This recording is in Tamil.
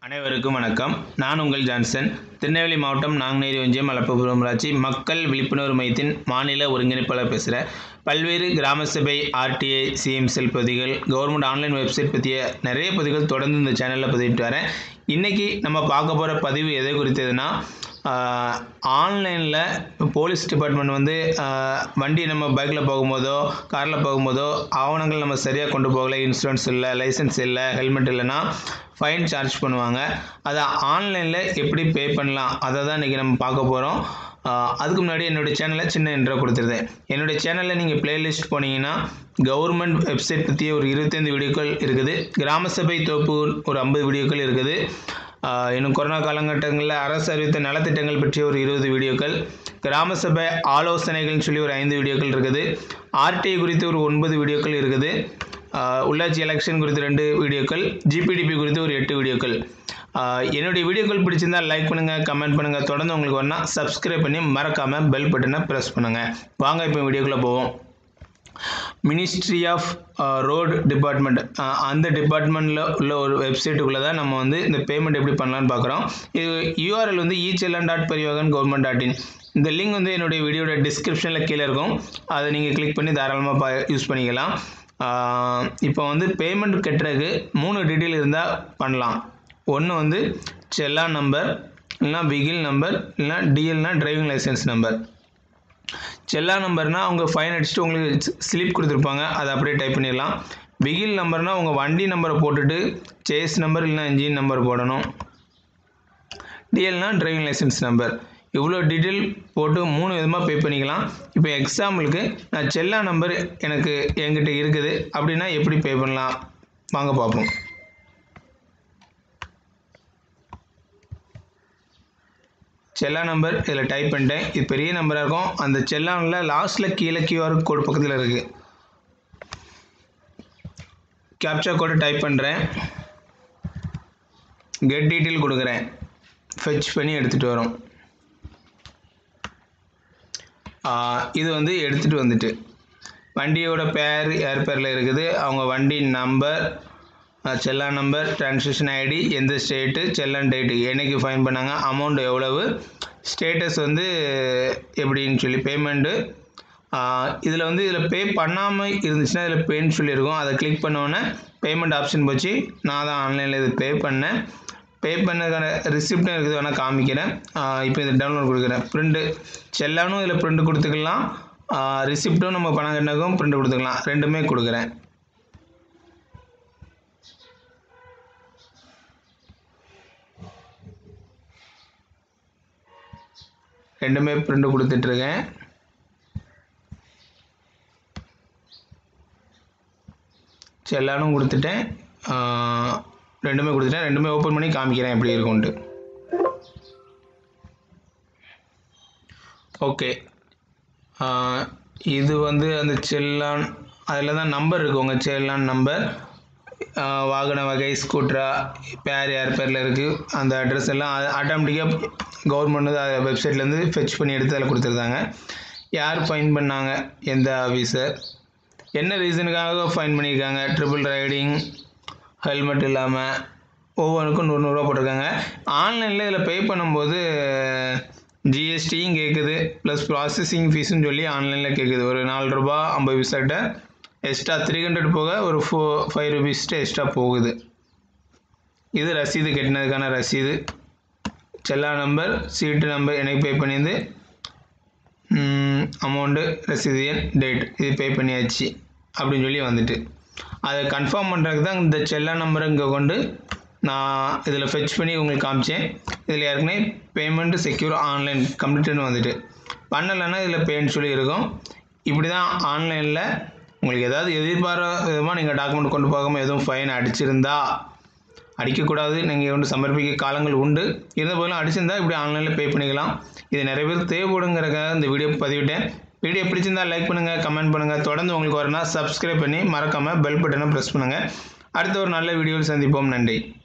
அனைவருக்கும் வணக்கம் நான் உங்கள் ஜான்சன் திருநெல்வேலி மாவட்டம் நாங்குநேரி ஒன்றியம் மலப்புபுரம் ஊராட்சி மக்கள் விழிப்புணர்வு மையத்தின் மாநில ஒருங்கிணைப்பாளர் பேசுகிறேன் பல்வேறு கிராம சபை ஆர்டிஐ சிஎம்செல் பதிவுகள் கவர்மெண்ட் ஆன்லைன் வெப்சைட் பற்றிய நிறைய பதிவுகள் தொடர்ந்து இந்த சேனலில் பதிவிட்டு வரேன் இன்றைக்கி நம்ம பார்க்க போகிற பதிவு எதை குறித்ததுன்னா ஆன்லைனில் போலீஸ் டிபார்ட்மெண்ட் வந்து ஆஹ், வண்டி நம்ம பைக்கில் போகும்போதோ காரில் போகும்போதோ ஆவணங்கள் நம்ம சரியாக கொண்டு போகல இன்சூரன்ஸ் இல்லை லைசன்ஸ் இல்லை ஹெல்மெட் இல்லைன்னா ஃபைன் சார்ஜ் பண்ணுவாங்க அதை ஆன்லைனில் எப்படி பே பண்ணலாம் அதை தான் இன்றைக்கி நம்ம பார்க்க போகிறோம் அதுக்கு முன்னாடி என்னுடைய சேனலில் சின்ன இன்ட்ரோ கொடுத்துருந்தேன் என்னுடைய சேனலில் நீங்கள் பிளேலிஸ்ட் போனீங்கன்னா கவர்மெண்ட் வெப்சைட் பற்றிய ஒரு இருபத்தைந்து வீடியோக்கள் இருக்குது கிராம சபை தொகுப்பு ஒரு ஐம்பது வீடியோக்கள் இருக்குது ஆஹ் இன்னும் கொரோனா காலகட்டங்களில் அரசு அறிவித்த நலத்திட்டங்கள் பற்றிய ஒரு இருபது வீடியோக்கள் கிராம சபை ஆலோசனைகள்னு சொல்லி ஒரு ஐந்து வீடியோக்கள் இருக்குது ஆர்டிஐ குறித்து ஒரு ஒன்பது வீடியோக்கள் இருக்குது ஆஹ் உள்ளாட்சி எலெக்ஷன் குறித்து ரெண்டு வீடியோக்கள் ஜிபிடிபி குறித்து ஒரு எட்டு வீடியோக்கள் ஆஹ் என்னுடைய வீடியோக்கள் பிடிச்சிருந்தா லைக் பண்ணுங்கள் கமெண்ட் பண்ணுங்கள் தொடர்ந்து உங்களுக்கு வரணும் சப்ஸ்கிரைப் பண்ணி மறக்காமல் பெல் பட்டனை ப்ரெஸ் பண்ணுங்கள் வாங்க இப்போ வீடியோக்குள்ளே போவோம் மினிஸ்ட்ரி ஆஃப் ரோடு டிபார்ட்மெண்ட் அந்த டிபார்ட்மெண்ட்டில் உள்ள ஒரு வெப்சைட்டுக்குள்ளே தான் நம்ம வந்து இந்த பேமெண்ட் எப்படி பண்ணலான்னு பார்க்குறோம் இது யூஆர்எல் வந்து echallan dot Parivahan government dot in இந்த லிங்க் வந்து என்னுடைய வீடியோட டிஸ்கிரிப்ஷனில் கீழே இருக்கும் அதை நீங்கள் கிளிக் பண்ணி தாராளமாக பா யூஸ் பண்ணிக்கலாம் ஆஹ் இப்போ வந்து பேமெண்ட் கட்டுறதுக்கு மூணு டீட்டெயில் இருந்தால் பண்ணலாம் ஒன்று வந்து செல்லா நம்பர் இல்லைனா விகில் நம்பர் இல்லைனா டிஎல்னா டிரைவிங் லைசன்ஸ் நம்பர் செல்லா நம்பர்னா அவங்க ஃபைன் அடிச்சுட்டு உங்களுக்கு ஸ்லிப் கொடுத்துருப்பாங்க அதை அப்படியே டைப் பண்ணிடலாம் பிகில் நம்பர்னா உங்கள் வண்டி நம்பரை போட்டுட்டு சேஸ் நம்பர் இல்லைனா இன்ஜின் நம்பர் போடணும் டிஎல்னா டிரைவிங் லைசன்ஸ் நம்பர் இவ்வளோ டீட்டெயில் போட்டு மூணு விதமாக பே பண்ணிக்கலாம் இப்போ எக்ஸாம்பிளுக்கு நான் செல்லா நம்பர் எனக்கு என்கிட்ட இருக்குது அப்படின்னா எப்படி பே பண்ணலாம் வாங்க பார்ப்போம் செல்லா நம்பர் இதில் டைப் பண்ணிட்டேன் இது பெரிய நம்பராக இருக்கும் அந்த செல்லானில் லாஸ்ட்டில் கீழே கியூஆர் கோடு பக்கத்தில் இருக்குது கேப்சா கோடு டைப் பண்ணுறேன் கெட் டீட்டெயில் கொடுக்குறேன் ஃபெச் பண்ணி எடுத்துகிட்டு வரும் ஆஹ் இது வந்து எடுத்துகிட்டு வந்துட்டு வண்டியோட பேர் யார் பேரில் இருக்குது அவங்க வண்டி number challan number transaction ID எந்த ஸ்டேட்டு செல்லான் டேட்டு என்னைக்கு ஃபைன் பண்ணாங்க அமௌண்ட் எவ்வளவு ஸ்டேட்டஸ் வந்து எப்படின்னு சொல்லி பேமெண்ட்டு இதில் வந்து இதில் பே பண்ணாமல் இருந்துச்சுன்னா இதில் பேன்னு சொல்லியிருக்கோம் அதை கிளிக் பண்ணோன்னே பேமெண்ட் ஆப்ஷன் போச்சு நான் தான் ஆன்லைனில் இது பே பண்ணேன் பே பண்ணதுக்கான ரிசிப்டும் இருக்குது வேணால் காமிக்கிறேன் இப்போ இதை டவுன்லோட் கொடுக்குறேன் ப்ரிண்ட்டு செல்லானும் இதில் ப்ரிண்ட் கொடுத்துக்கலாம் ரிசிப்ட்டும் நம்ம பணம் கட்டினதுக்கும் ப்ரிண்ட் கொடுத்துக்கலாம் ரெண்டுமே கொடுக்குறேன் ரெண்டுமே பிரிண்ட் கொடுத்துட்ருக்கேன் செல்லானும் கொடுத்துட்டேன் ஆஹ் ரெண்டுமே கொடுத்துட்டேன் ரெண்டுமே ஓப்பன் பண்ணி காமிக்கிறேன் எப்படி இருக்கும்ன்ட்டு ஓகே இது வந்து அந்த செல்லான் அதில் தான் நம்பர் இருக்குது உங்கள் செல்லான் நம்பர் வாகன வகை ஸ்கூட்ரா பேர் யார் பேரில் இருக்குது அந்த அட்ரஸ் எல்லாம் ஆட்டோமேட்டிக்காக கவர்மெண்ட் வந்து அதை வெப்சைட்லேருந்து ஃபெச் பண்ணி எடுத்து அதில் கொடுத்துருந்தாங்க யார் ஃபைன் பண்ணாங்க எந்த ஆஃபீஸர் என்ன ரீசனுக்காக ஃபைன் பண்ணியிருக்காங்க ட்ரிபிள் ரைடிங் ஹெல்மெட் இல்லாமல் ஒவ்வொன்றுக்கும் நூறு நூறுரூவா போட்டிருக்காங்க ஆன்லைனில் இதில் பே பண்ணும்போது ஜிஎஸ்டியும் கேட்குது ப்ளஸ் ப்ராசஸிங் ஃபீஸுன்னு சொல்லி ஆன்லைனில் கேட்குது ஒரு நாலு ரூபா ஐம்பது பைசாட்ட எக்ஸ்ட்ரா த்ரீ ஹண்ட்ரட் போக ஒரு ஃபோ ஃபைவ் ருபீஸ்ட்டு எக்ஸ்ட்ரா போகுது இது ரசீது கட்டினதுக்கான ரசீது செல்லா நம்பர் சீட்டு நம்பர் எனக்கு பே பண்ணியிருந்து அமௌண்ட்டு ரசீது எண் டேட் இது பே பண்ணியாச்சு அப்படின்னு சொல்லி வந்துட்டு அதை கன்ஃபார்ம் பண்ணுறதுக்கு தான் இந்த செல்லா நம்பரை இங்கே கொண்டு நான் இதில் ஃபெச் பண்ணி உங்களுக்கு காமிச்சேன் இதில் ஏற்கனவே பேமெண்ட்டு செக்யூர் ஆன்லைன் கம்ப்ளீட்டுன்னு வந்துட்டு பண்ணலைன்னா இதில் பேன்னு சொல்லி இருக்கும் இப்படி தான் ஆன்லைனில் உங்களுக்கு ஏதாவது எதிர்பாராத விதமாக நீங்கள் டாக்குமெண்ட் கொண்டு போகாமல் எதுவும் ஃபைன் அடிச்சிருந்தா அடிக்கக்கூடாது நீங்கள் வந்து சமர்ப்பிக்க காலங்கள் உண்டு இருந்த போதிலும் அடிச்சிருந்தா இப்படி ஆன்லைனில் பே பண்ணிக்கலாம் இது நிறைய பேர் தேவைப்படுங்கிறக்காக இந்த வீடியோ பதிவிட்டேன் வீடியோ பிடிச்சிருந்தா லைக் பண்ணுங்கள் கமெண்ட் பண்ணுங்கள் தொடர்ந்து உங்களுக்கு வரனா சப்ஸ்கிரைப் பண்ணி மறக்காமல் பெல் பட்டனை ப்ரெஸ் பண்ணுங்கள் அடுத்த ஒரு நல்ல வீடியோவில் சந்திப்போம் நன்றி